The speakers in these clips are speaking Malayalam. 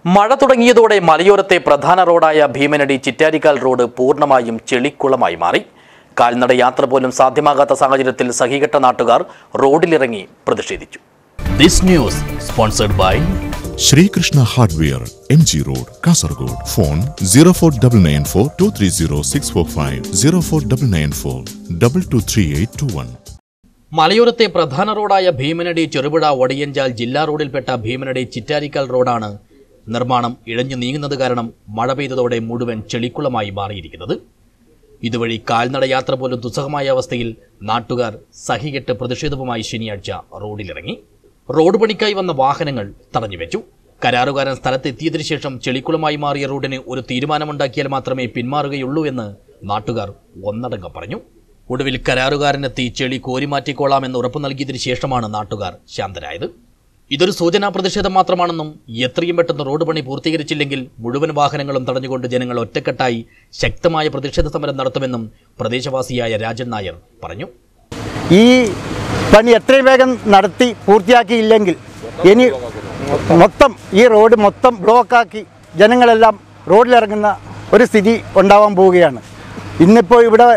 മഴ തുടങ്ങിയതോടെ മലയോരത്തെ പ്രധാന റോഡായ ഭീമനടി ചിറ്റാരിക്കാൽ റോഡ് പൂർണ്ണമായും ചെളിക്കുളമായി മാറി കാൽനട യാത്ര പോലും സാധ്യമാകാത്ത സാഹചര്യത്തിൽ സഹികെട്ട നാട്ടുകാർ റോഡിലിറങ്ങി പ്രതിഷേധിച്ചു this news sponsored by Sreekrishna hardware M G road Kasaragod phone zero four double nine four two three zero six four five zero four double nine four double two three eight two one മലയോരത്തെ പ്രധാന റോഡായ ഭീമനടി ചെറുപുഴ ഒടയഞ്ചാൽ ജില്ലാ റോഡിൽപ്പെട്ട ഭീമനടി ചിറ്റാരിക്കാൽ റോഡാണ് നിർമ്മാണം ഇഴഞ്ഞു നീങ്ങുന്നത് കാരണം മഴ പെയ്തതോടെ മുഴുവൻ ചെളിക്കുളമായി മാറിയിരിക്കുന്നത് ഇതുവഴി കാൽനട യാത്ര പോലും ദുസ്സഹമായ അവസ്ഥയിൽ നാട്ടുകാർ സഹികെട്ട് പ്രതിഷേധവുമായി ശനിയാഴ്ച റോഡിലിറങ്ങി റോഡ് പണിക്കായി വന്ന വാഹനങ്ങൾ തടഞ്ഞുവെച്ചു കരാറുകാരൻ സ്ഥലത്തെത്തിയതിനു ശേഷം ചെളിക്കുളമായി മാറിയ റോഡിന് ഒരു തീരുമാനമുണ്ടാക്കിയാൽ മാത്രമേ പിന്മാറുകയുള്ളൂ എന്ന് നാട്ടുകാർ ഒന്നടങ്കം പറഞ്ഞു ഒടുവിൽ കരാറുകാരനെത്തി ചെളി കോരിമാറ്റിക്കോളാമെന്ന് ഉറപ്പു നൽകിയതിനു ശേഷമാണ് നാട്ടുകാർ ശാന്തരായത് ഇതൊരു സൂചനാ പ്രതിഷേധം മാത്രമാണെന്നും എത്രയും പെട്ടെന്ന് റോഡ് പണി പൂർത്തീകരിച്ചില്ലെങ്കിൽ മുഴുവൻ വാഹനങ്ങളും തടഞ്ഞുകൊണ്ട് ജനങ്ങൾ ഒറ്റക്കെട്ടായി ശക്തമായ പ്രതിഷേധ സമരം നടത്തുമെന്നും പ്രദേശവാസിയായ രാജൻ നായർ പറഞ്ഞു ഈ പണി എത്രയും വേഗം നടത്തി പൂർത്തിയാക്കിയില്ലെങ്കിൽ ഇനി മൊത്തം ഈ റോഡ് മൊത്തം ബ്ലോക്കാക്കി ജനങ്ങളെല്ലാം റോഡിലിറങ്ങുന്ന ഒരു സ്ഥിതി ഉണ്ടാവാൻ പോവുകയാണ് ഇന്നിപ്പോൾ ഇവിടെ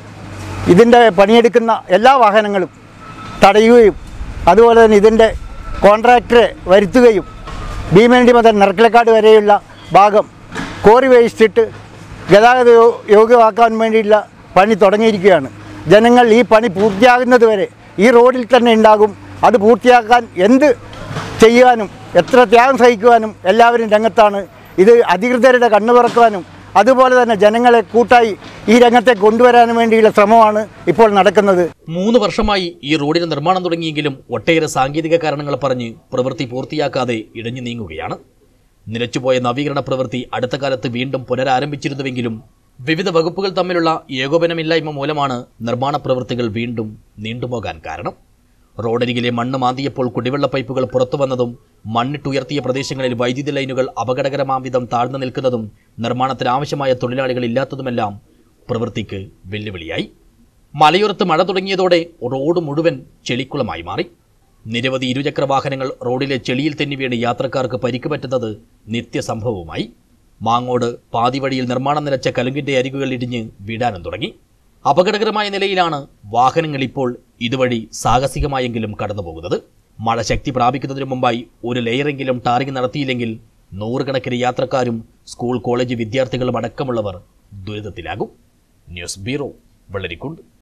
ഇതിൻ്റെ പണിയെടുക്കുന്ന എല്ലാ വാഹനങ്ങളും തടയുകയും അതുപോലെ തന്നെ ഇതിൻ്റെ കോൺട്രാക്ടറെ വരുത്തുകയും ഭീമനടി മുതൽ നിറക്കിലക്കാട് വരെയുള്ള ഭാഗം കോറി വേസ്റ്റിട്ട് ഗതാഗത യോ- യോഗ്യമാക്കാൻ വേണ്ടിയുള്ള പണി തുടങ്ങിയിരിക്കുകയാണ് ജനങ്ങൾ ഈ പണി പൂർത്തിയാകുന്നത് വരെ ഈ റോഡിൽ തന്നെ ഉണ്ടാകും അത് പൂർത്തിയാക്കാൻ എന്ത് ചെയ്യാനും എത്ര ത്യാഗം സഹിക്കുവാനും എല്ലാവരും രംഗത്താണ് ഇത് അധികൃതരുടെ കണ്ണു തുറക്കുവാനും അതുപോലെ തന്നെ ജനങ്ങളെ കൂട്ടായി ഈ രംഗത്തെ കൊണ്ടുവരാനും വേണ്ടിയുള്ള ശ്രമമാണ് ഇപ്പോൾ നടക്കുന്നത് മൂന്ന് വർഷമായി ഈ റോഡിന് നിർമ്മാണം തുടങ്ങിയെങ്കിലും ഒട്ടേറെ സാങ്കേതിക കാരണങ്ങൾ പറഞ്ഞ് പ്രവൃത്തി പൂർത്തിയാക്കാതെ ഇടഞ്ഞു നീങ്ങുകയാണ് നിലച്ചുപോയ നവീകരണ പ്രവൃത്തി അടുത്ത കാലത്ത് വീണ്ടും പുനരാരംഭിച്ചിരുന്നുവെങ്കിലും വിവിധ വകുപ്പുകൾ തമ്മിലുള്ള ഏകോപനമില്ലായ്മ മൂലമാണ് നിർമ്മാണ പ്രവൃത്തികൾ വീണ്ടും നീണ്ടുപോകാൻ കാരണം റോഡരികിലെ മണ്ണ് മാന്തിയപ്പോൾ കുടിവെള്ള പൈപ്പുകൾ പുറത്തു വന്നതും മണ്ണിട്ടുയർത്തിയ പ്രദേശങ്ങളിൽ വൈദ്യുതി ലൈനുകൾ അപകടകരമാം വിധം താഴ്ന്നു നിൽക്കുന്നതും നിർമ്മാണത്തിന് ആവശ്യമായ തൊഴിലാളികൾ ഇല്ലാത്തതുമെല്ലാം പ്രവൃത്തിക്ക് വെല്ലുവിളിയായി മലയോരത്ത് മഴ തുടങ്ങിയതോടെ റോഡ് മുഴുവൻ ചെളിക്കുളമായി മാറി നിരവധി ഇരുചക്ര വാഹനങ്ങൾ റോഡിലെ ചെളിയിൽ തെന്നി വീണ് യാത്രക്കാർക്ക് പരിക്ക് പറ്റുന്നത് നിത്യസംഭവവുമായി മാങ്ങോട് പാതിവഴിയിൽ നിർമ്മാണം നിലച്ച കലുങ്കിന്റെ അരികുകൾ ഇടിഞ്ഞ് വീഴാനും തുടങ്ങി അപകടകരമായ നിലയിലാണ് വാഹനങ്ങൾ ഇപ്പോൾ ഇതുവഴി സാഹസികമായെങ്കിലും കടന്നുപോകുന്നത് മഴ ശക്തി പ്രാപിക്കുന്നതിന് മുമ്പായി ഒരു ലെയറെങ്കിലും ടാറിംഗ് നടത്തിയില്ലെങ്കിൽ നൂറുകണക്കിന് യാത്രക്കാരും സ്കൂൾ കോളേജ് വിദ്യാർത്ഥികളും അടക്കമുള്ളവർ ദുരിതത്തിലാകും ന്യൂസ് ബ്യൂറോ വെള്ളരിക്കുണ്ട്